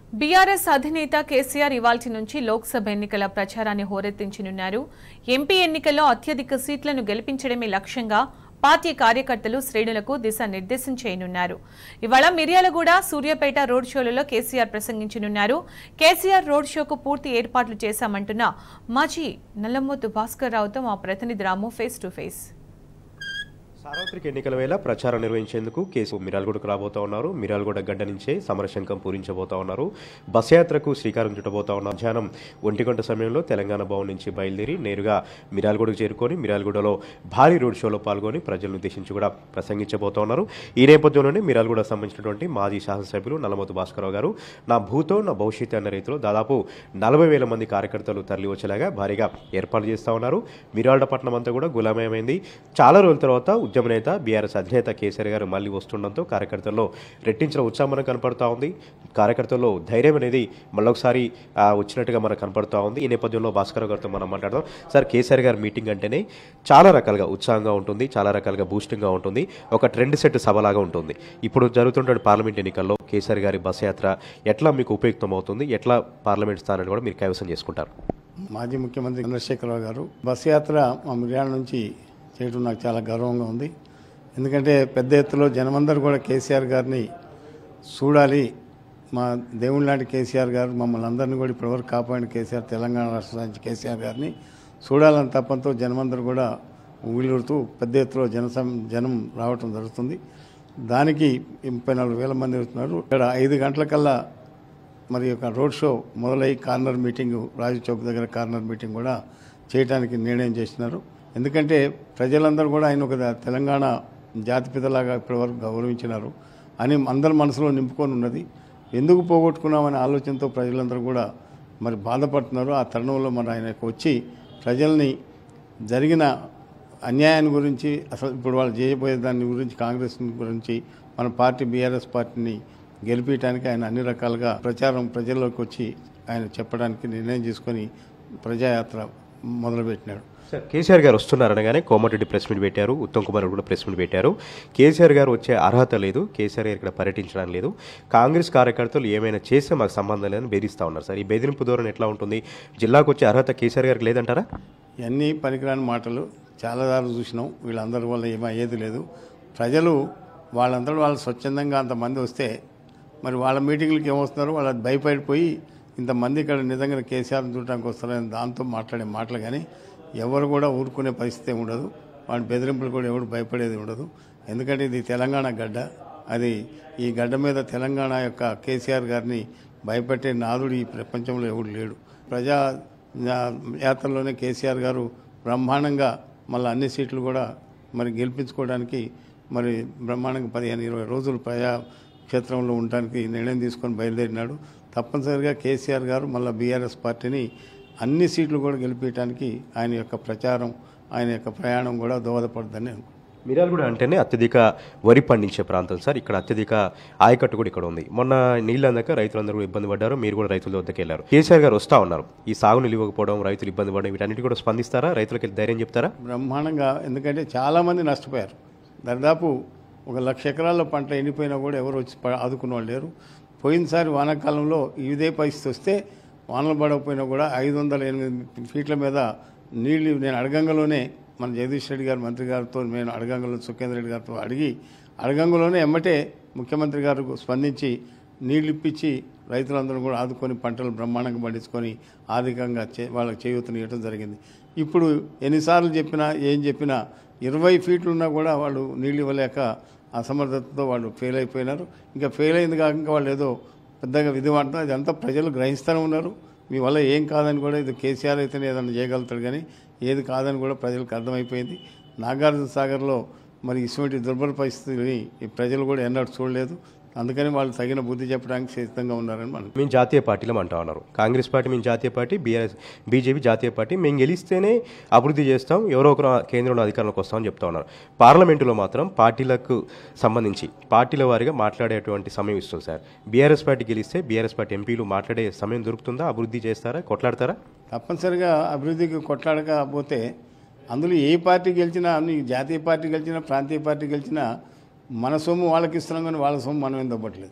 BRS అధినేత కేసీఆర్ ఇవాల్టి నుంచి లోక్సభ ఎన్నికల ప్రచారాన్ని హోరెత్తించనున్నారు ఎంపీ ఎన్నికల్లో అత్యధిక సీట్లను గెలిపించడమే లక్ష్యంగా పార్టీ కార్యకర్తలు శ్రేణులకు దిశానిర్దేశం చేయనున్నారు ఇవాళ మిర్యాలగూడ సూర్యాపేట రోడ్ షోలలో కేసీఆర్ ప్రసంగించనున్నారు కేసీఆర్ రోడ్ షోకు పూర్తి ఏర్పాట్లు చేశామంటున్న మాజీ నల్లమొద్దు భాస్కర్ రావుతో మా ప్రతినిధి రాము ఫేస్ టు ఫేస్ సార్వత్రిక ఎన్నికల వేళ ప్రచారం నిర్వహించేందుకు కేసు మిరాల్గూడకు రాబోతా ఉన్నారు మిరాల్గూడ గడ్డ నుంచే సమరశంఖం పూరించబోతా ఉన్నారు బస్ యాత్రకు శ్రీకారం చుట్టబోతా ఉన్నారు మధ్యాహ్నం ఒంటి గంట సమయంలో తెలంగాణ భవన్ నుంచి బయలుదేరి నేరుగా మిరాల్గూడకు చేరుకొని మిరాల్గూడలో భారీ రోడ్ షోలో పాల్గొని ప్రజలను ఉద్దేశించి కూడా ప్రసంగించబోతా ఉన్నారు ఈ నేపథ్యంలోనే మిరాల్గూడ సంబంధించినటువంటి మాజీ శాసనసభ్యులు నల్లమోతు భాస్కరరావు గారు నా భూతో నా భవిష్యత్తు అన్న రీతిలో దాదాపు నలభై వేల మంది కార్యకర్తలు తరలి వచ్చేలాగా భారీగా ఏర్పాటు చేస్తా ఉన్నారు మిరాల్డ పట్టణం అంతా కూడా గులామయమైంది చాలా రోజుల తర్వాత ఉద్యమ నేత బీఆర్ఎస్ అధినేత కేసీఆర్ గారు మళ్ళీ వస్తుండడంతో కార్యకర్తల్లో రెట్టించిన ఉత్సాహం కనపడతా ఉంది కార్యకర్తల్లో ధైర్యం అనేది మళ్ళొకసారి ఆ, వచ్చినట్టుగా మనకు కనపడతా ఉంది ఈ నేపథ్యంలో భాస్కర్ గారితో మనం మాట్లాడదాం సార్ కేసీఆర్ గారి మీటింగ్ అంటేనే చాలా రకాలుగా ఉత్సాహంగా ఉంటుంది చాలా రకాలుగా బూస్టింగ్గా ఉంటుంది ఒక ట్రెండ్ సెట్ సభలాగా ఉంటుంది ఇప్పుడు జరుగుతున్న పార్లమెంట్ ఎన్నికల్లో కేసీఆర్ గారి బస్ యాత్ర ఎట్లా మీకు ఉపయుక్తం అవుతుంది ఎట్లా పార్లమెంట్ స్థానాన్ని కూడా మీరు కైవసం చేసుకుంటారు మాజీ ముఖ్యమంత్రి చంద్రశేఖరరావు గారు బస్ యాత్ర మా మిర్యాల నుంచి చేయడం నాకు చాలా గర్వంగా ఉంది ఎందుకంటే పెద్ద ఎత్తులో జనమందరూ కూడా కేసీఆర్ గారిని చూడాలి మా దేవుని లాంటి కేసీఆర్ గారు మమ్మల్ని అందరినీ కూడా ఇప్పటివరకు కాపాడిన కేసీఆర్ తెలంగాణ రాష్ట్ర నుంచి కేసీఆర్ గారిని చూడాలని తప్పంతో జనమందరూ కూడా ఊళ్ళూరుతూ పెద్ద ఎత్తులో జన జనం రావటం జరుగుతుంది దానికి ముప్పై నాలుగు వేల మంది వస్తున్నారు ఇక్కడ ఐదు గంటలకల్లా మరి యొక్క రోడ్ షో మొదలై కార్నర్ మీటింగ్ రాజు చౌక్ దగ్గర కార్నర్ మీటింగ్ కూడా చేయడానికి నిర్ణయం చేసినారు ఎందుకంటే ప్రజలందరూ కూడా ఆయన ఒక తెలంగాణ జాతిపితలాగా ఇప్పటివరకు గౌరవించినారు అని అందరి మనసులో నింపుకొని ఉన్నది ఎందుకు పోగొట్టుకున్నామనే ఆలోచనతో ప్రజలందరూ కూడా మరి బాధపడుతున్నారు ఆ తరుణంలో మరి ఆయనకు వచ్చి ప్రజల్ని జరిగిన అన్యాయాన్ని గురించి అసలు ఇప్పుడు వాళ్ళు చేయబోయే దాని గురించి కాంగ్రెస్ గురించి మన పార్టీ బీఆర్ఎస్ పార్టీని గెలిపించడానికి ఆయన అన్ని రకాలుగా ప్రచారం ప్రజల్లోకి వచ్చి ఆయన చెప్పడానికి నిర్ణయం తీసుకొని ప్రజాయాత్ర మొదలుపెట్టినాడు సార్ కేసీఆర్ గారు వస్తున్నారనగానే కోమటిరెడ్డి ప్రెస్ మీట్ పెట్టారు ఉత్తమ్ కుమార్ కూడా ప్రెస్ మీట్ పెట్టారు కేసీఆర్ గారు వచ్చే అర్హత లేదు కేసీఆర్ గారు ఇక్కడ పర్యటించడం లేదు కాంగ్రెస్ కార్యకర్తలు ఏమైనా చేస్తే మాకు సంబంధం లేదని బెదిరిస్తా ఉన్నారు సార్ ఈ బెదిరింపు ధోరణి ఎట్లా ఉంటుంది జిల్లాకు వచ్చే అర్హత కేసీఆర్ గారికి లేదంటారా ఇవన్నీ పనికిరాని మాటలు చాలా సార్లు చూసినాం వీళ్ళందరి వల్ల ఏమయ్యేది లేదు ప్రజలు వాళ్ళందరూ వాళ్ళు స్వచ్ఛందంగా అంతమంది వస్తే మరి వాళ్ళ మీటింగ్లకి ఏమొస్తున్నారు వాళ్ళు భయపడిపోయి ఇంతమంది ఇక్కడ నిజంగా కేసీఆర్ని చూడటానికి వస్తారని దాంతో మాట్లాడే మాటలు కానీ ఎవరు కూడా ఊరుకునే పరిస్థితి ఉండదు వాడి బెదిరింపులు కూడా ఎవరు భయపడేది ఉండదు ఎందుకంటే ఇది తెలంగాణ గడ్డ అది ఈ గడ్డ మీద తెలంగాణ యొక్క కేసీఆర్ గారిని భయపెట్టే నాదుడు ఈ ప్రపంచంలో ఎవడు లేడు ప్రజా యా- యాత్రలోనే కేసీఆర్ గారు బ్రహ్మాండంగా మళ్ళీ అన్ని సీట్లు కూడా మరి గెలిపించుకోవడానికి మరి బ్రహ్మాండంగా పదిహేను ఇరవై రోజులు ప్రజా క్షేత్రంలో ఉండడానికి నిర్ణయం తీసుకొని బయలుదేరినాడు తప్పనిసరిగా కేసీఆర్ గారు మళ్ళీ బీఆర్ఎస్ పార్టీని అన్ని సీట్లు కూడా గెలిపించడానికి ఆయన యొక్క ప్రచారం ఆయన యొక్క ప్రయాణం కూడా దోహదపడుతుందని అనుకుంటున్నాను మిర్యాలగూడ అంటేనే అత్యధిక వరి పండించే ప్రాంతం సార్ ఇక్కడ అత్యధిక ఆయకట్టు కూడా ఇక్కడ ఉంది మొన్న నీళ్ళు అందక రైతులందరూ కూడా ఇబ్బంది పడ్డారు మీరు కూడా రైతుల వద్దకు వెళ్ళారు కేసీఆర్ గారు వస్తా ఉన్నారు ఈ సాగు నిలివకపోవడం రైతులు ఇబ్బంది పడడం వీటన్నిటి కూడా స్పందిస్తారా రైతులకి ధైర్యం చెప్తారా బ్రహ్మాండంగా ఎందుకంటే చాలామంది నష్టపోయారు దాదాపు ఒక లక్ష ఎకరాల పంట ఎండిపోయినా కూడా ఎవరు వచ్చి ప- ఆదుకున్న వాళ్ళు లేరు పోయినసారి వానాకాలంలో ఇదే పరిస్థితి వస్తే వానలు పడకపోయినా కూడా ఐదు వందల ఎనిమిది ఫీట్ల మీద నీళ్లు నేను అడగంగలోనే మన జగదీష్ రెడ్డి గారు మంత్రి గారితో నేను అడగంగలో సుఖేంద్ర రెడ్డి గారితో అడిగి అడగంగలోనే ఎమ్మటే ముఖ్యమంత్రి గారు స్పందించి నీళ్లు ఇప్పించి రైతులందరూ కూడా ఆదుకొని పంటలు బ్రహ్మాండంగా పండించుకొని ఆర్థికంగా చే వాళ్ళకి చేయూతనివ్వడం జరిగింది ఇప్పుడు ఎన్నిసార్లు చెప్పినా ఏం చెప్పినా ఇరవై ఫీట్లు ఉన్నా కూడా వాళ్ళు నీళ్ళు ఇవ్వలేక అసమర్థతతో వాళ్ళు ఫెయిల్ అయిపోయినారు ఇంకా ఫెయిల్ అయింది కాక ఇంకా వాళ్ళు ఏదో పెద్దగా విధి వాడతారు అదంతా ప్రజలు గ్రహిస్తూనే ఉన్నారు మీ వల్ల ఏం కాదని కూడా ఇది కేసీఆర్ అయితేనే ఏదైనా చేయగలుగుతాడు కానీ ఏది కాదని కూడా ప్రజలకు అర్థమైపోయింది నాగార్జున సాగర్లో మరి ఇటువంటి దుర్బల పరిస్థితిని ఈ ప్రజలు కూడా ఎన్నడూ చూడలేదు అందుకని వాళ్ళు తగిన బుద్ధి చెప్పడానికి సిద్ధంగా ఉన్నారని మనం మేము జాతీయ పార్టీలో అంటా ఉన్నారు కాంగ్రెస్ పార్టీ మేము జాతీయ పార్టీ బీఆర్ఎస్ బీజేపీ జాతీయ పార్టీ మేము గెలిస్తేనే అభివృద్ధి చేస్తాం ఎవరో ఒకరు కేంద్రంలో అధికారంలోకి వస్తామని చెప్తా ఉన్నారు పార్లమెంటులో మాత్రం పార్టీలకు సంబంధించి పార్టీల వారిగా మాట్లాడేటువంటి సమయం ఇస్తుంది సార్ బీఆర్ఎస్ పార్టీ గెలిస్తే బీఆర్ఎస్ పార్టీ ఎంపీలు మాట్లాడే సమయం దొరుకుతుందా అభివృద్ధి చేస్తారా కొట్లాడతారా తప్పనిసరిగా అభివృద్ధికి కొట్లాడకపోతే అందులో ఏ పార్టీ గెలిచినా అన్ని జాతీయ పార్టీ గెలిచినా ప్రాంతీయ పార్టీ గెలిచినా మన సొమ్ము వాళ్ళకి ఇస్తున్నాం కానీ వాళ్ళ సొమ్ము మనం ఏం దొబ్బట్లేదు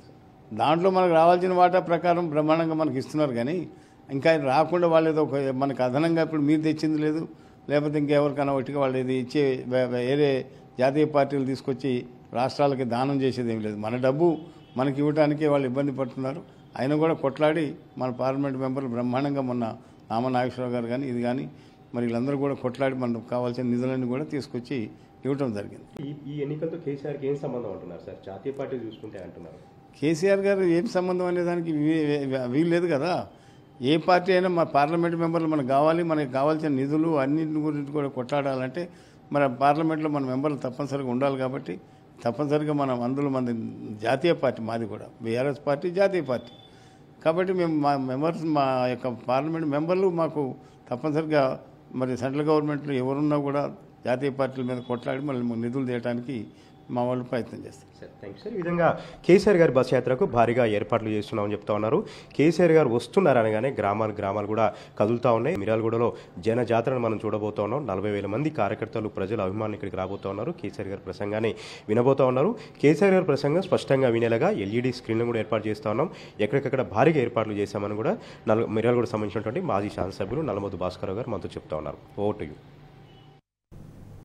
దాంట్లో మనకు రావాల్సిన వాటా ప్రకారం బ్రహ్మాండంగా మనకి ఇస్తున్నారు కానీ ఇంకా రాకుండా వాళ్ళు ఏదో ఒక మనకు అదనంగా ఇప్పుడు మీరు తెచ్చింది లేదు లేకపోతే ఇంకెవరికైనా ఒకటిగా వాళ్ళు ఇది ఇచ్చే వే- వేరే జాతీయ పార్టీలు తీసుకొచ్చి రాష్ట్రాలకి దానం చేసేది ఏం లేదు మన డబ్బు మనకి ఇవ్వడానికి వాళ్ళు ఇబ్బంది పడుతున్నారు అయినా కూడా కొట్లాడి మన పార్లమెంట్ మెంబర్లు బ్రహ్మాండంగా మొన్న నామ నాగేశ్వరరావు గారు కానీ ఇది కానీ మరి వీళ్ళందరూ కూడా కొట్లాడి మనకు కావాల్సిన నిధులన్నీ కూడా తీసుకొచ్చి ఇవ్వటం జరిగింది ఈ ఈ ఎన్నికలతో కేసీఆర్కి ఏం సంబంధం అంటున్నారు సార్ జాతీయ పార్టీ చూసుకుంటే అంటున్నారు కేసీఆర్ గారు ఏం సంబంధం అనే దానికి వీ- వీ- వీలు లేదు కదా ఏ పార్టీ అయినా మా పార్లమెంట్ మెంబర్లు మనకు కావాలి మనకి కావాల్సిన నిధులు అన్నింటి గురించి కూడా కొట్లాడాలంటే మన పార్లమెంట్లో మన మెంబర్లు తప్పనిసరిగా ఉండాలి కాబట్టి తప్పనిసరిగా మనం అందులో మన జాతీయ పార్టీ మాది కూడా బీఆర్ఎస్ పార్టీ జాతీయ పార్టీ కాబట్టి మేము మా మెంబర్స్ మా యొక్క పార్లమెంట్ మెంబర్లు మాకు తప్పనిసరిగా మరి సెంట్రల్ గవర్నమెంట్లో ఎవరున్నా కూడా జాతీయ పార్టీల మీద కొట్లాడి మళ్ళీ మాకు నిధులు తీయడానికి మా వాళ్ళు ప్రయత్నం చేస్తారు సార్ థ్యాంక్ సార్ ఈ విధంగా కేసీఆర్ గారి బస్ యాత్రకు భారీగా ఏర్పాట్లు చేస్తున్నామని చెప్తా ఉన్నారు కేసీఆర్ గారు వస్తున్నారు అనగానే గ్రామాలు గ్రామాలు కూడా కదులుతా ఉన్నాయి మిర్యాలగూడలో జన జాతరను మనం చూడబోతా ఉన్నాం నలభై వేల మంది కార్యకర్తలు ప్రజలు అభిమానులు ఇక్కడికి రాబోతా ఉన్నారు కేసీఆర్ గారి ప్రసంగాన్ని వినబోతా ఉన్నారు కేసీఆర్ గారి ప్రసంగం స్పష్టంగా వినేలాగా ఎల్ఈడి స్క్రీన్లు కూడా ఏర్పాటు చేస్తా ఉన్నాం ఎక్కడికక్కడ భారీగా ఏర్పాట్లు చేశామని కూడా నల్ మిర్యాలగూడ సంబంధించినటువంటి మాజీ శాసనసభ్యులు నల్లమోదు భాస్కర్ గారు మనతో చెప్తా ఉన్నారు ఓటు యూ